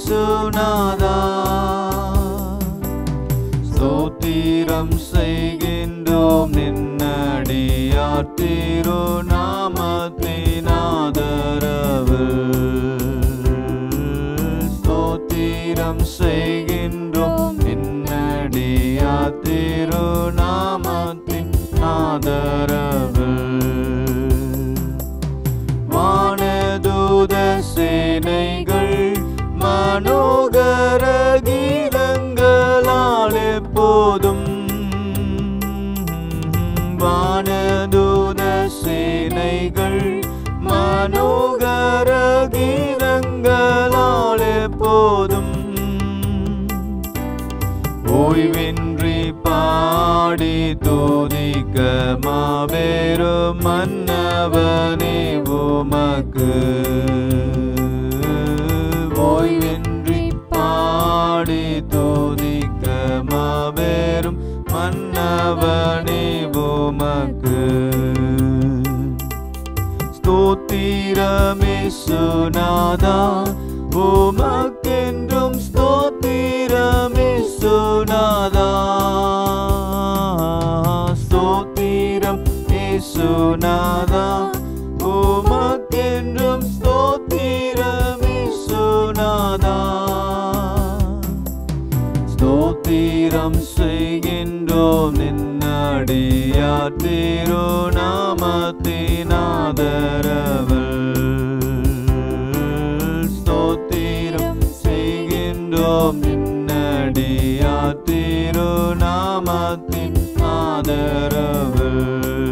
சுனாதா ஸ்தோத்திரம் செய்கின்றோம் நின்னடியார் திருநாமத்தின் ஆதரவில் ஸ்தோத்திரம் செய்கின்றோம் நின்னடியார் திருநாமத்தின் ஆதரவில் வானதூத சேனைகள் மனோகர கீதங்களால் எப்போதும் வானதூத சேனைகள் மனோகர கீதங்களால் எப்போதும் ஓய்வின்றி பாடி தூதிக்க மாபெரும் மன்னவனே உமக்கு ஓய்வின்றி பாடி தூதிக்க மாபெரும் மன்னவனே உமக்கு ஸ்தோத்திரமே சுனாதா உமக்கென்றும் ஸ்தோத்திரமே சுனாதா ஸ்தோத்திரம் சுனாதா உமக்கென்றும் ஸ்தோத்திரமே சுனாதா ஸ்தோத்திரம் செய்கின்றோம் நின்னடியார் திருநாமத்தின் ஆதரவில் ஸ்தோத்திரம் செய்கின்றோம் நின்னடியார் திருநாமத்தின் ஆதரவில்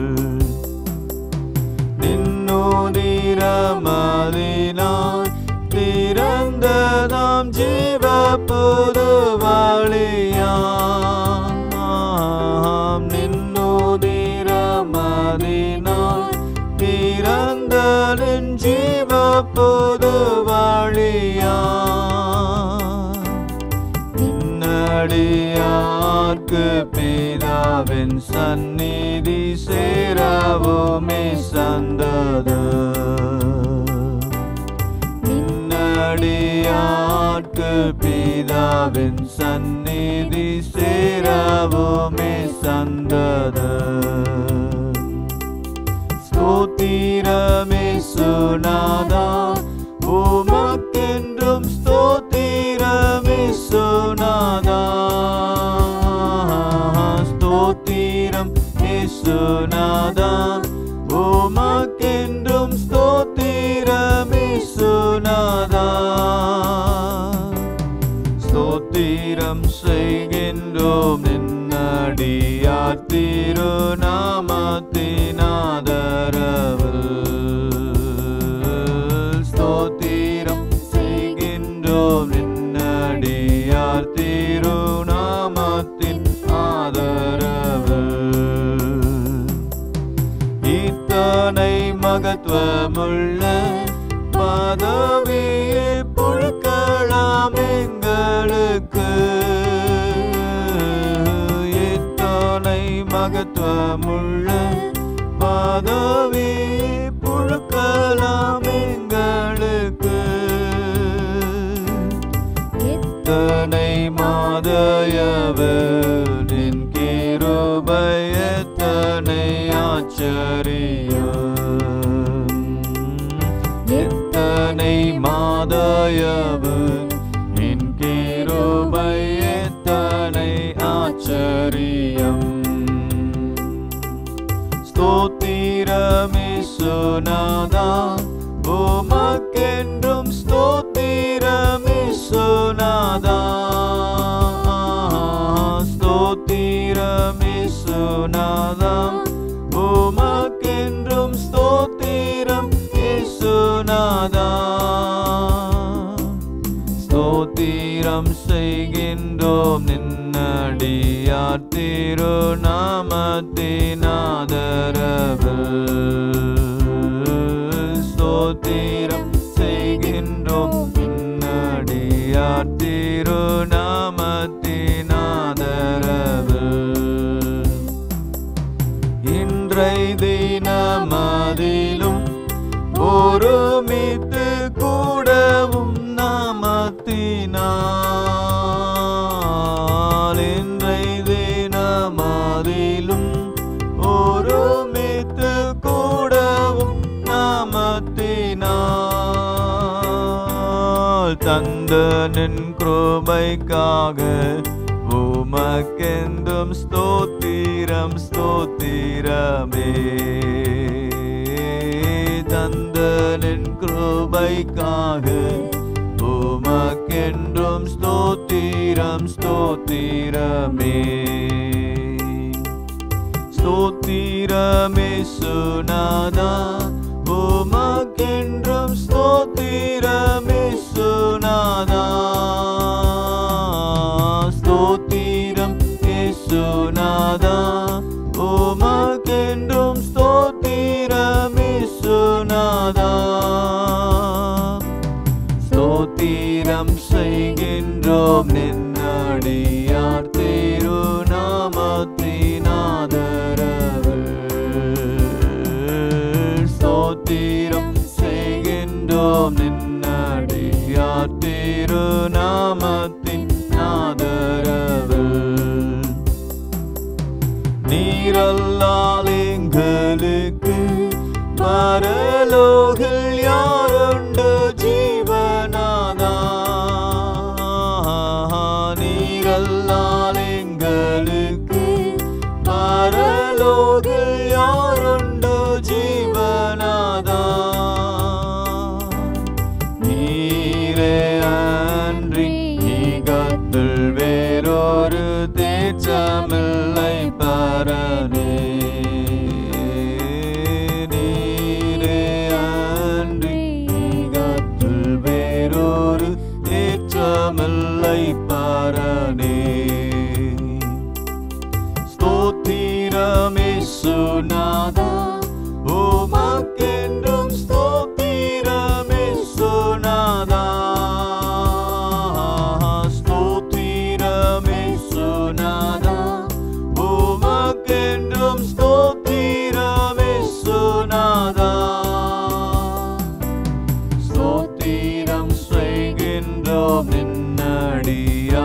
நின்னோதிரமதினாய் திறந்ததாம் ஜீவ புதுவழியாம் நின்னோதிரமதினாய் திறந்தலின் ஜீவ புதுவழியாம் பின்னடியார்க்கு பிதாவின் சந்நிதி சேரவுமே சந்தது பின்னடியார்க்கு பிதாவின் சந்நிதி சேரவுமே சந்தது ஸ்தோத்திரமே சுனாதா உமக்கென்றும் ஸ்தோத்திரமே சுனாதா ஸ்தோத்திரம் சுனாதா உமக்கென்றும் ஸ்தோத்திரமே சுனாதா ஸ்தோத்திரம் செய்கின்றோம் நின்னடியார் திருநாமத்தின் ஆதரவில் ஸ்தோத்திரம் செய்கின்றோம் நின்னடியார் திருநாமத்தின் ஆதரவில் இத்தனை மகத்துவமுள்ள பதவியை புழுக்கலாம் எங்களுக்கு இத்தனை மகத்துவமுள்ள பதவியை புழுக்கலாம் எங்களுக்கு எத்தனை மாதயவனின் கிருபை எத்தனை ஆச்சரியம் எத்தனை மாதயவு என் கிருபை எத்தனை ஆச்சரியம் ஸ்தோத்திரமே சுனாதா உமக்கென்றும் ஸ்தோத்திரமே சுனாதா ஸ்தோத்திரமே சுனாதா உமக்கென்றும் ஸ்தோத்திரம் இயேசுநாதா ஸ்தோத்திரம் செய்கின்றோம் நின்னடியார் திருநாமத்தின் ஆதரவில் ஸ்தோத்திரம் செய்கின்றோம் நின்னடியார் திருநாமத்தின் ஆதரவில் இன்றை தினமதிலும் ஒருமித்து கூடவும் நாமத்தின் நாள் தந்த நின் கிருபைக்காக உமக்கெந்தும் ஸ்தோத்திரம் ஸ்தோத்திரமே தந்த நின் கிருபைக்காக உமக்கென்றும் ஸ்தோத்திரம் ஸ்தோத்திரமே ஸ்தோத்திரமே சுனாதா உமக்கென்றும் ஸ்தோத்திரமே சுனாதா ஸ்தோத்திரம் இசுநாதா உமக்கென்றும் ஸ்தோத்திரம் இசுநாதா ஸ்தோத்திரம் செய்கின்றோம் நின்னடியார் திருநாமத்தினாதரவு ஸ்தோத்திரம் செய்கின்றோம் நின்னடியார் திருநாமத்தின் ஆதரவு நீரல்லால் எங்களுக்கு பரலோகில் யாருண்டு ஜீவனாதா நீரல்லால் எங்களுக்கு பரலோகில் யாருண்டு ஜீவனாதா நீரே அன்றி ஈகத்தில் வேறொரு தேச்சமில்லை பரனே நீரே அன்றி ஈகத்தில் வேறொரு தேச்சமில்லை பரனே ஸ்தோத்திரமே சுனாதா உமக்கென்றும் ஸ்தோத்திரமே சுனாதா ஸ்தோத்திரமே சுனாதா உமக்கென்றும் ஸ்தோத்திரமே சுனாதா ஸ்தோத்திரம் செய்கின்றோம் நின்னடியார்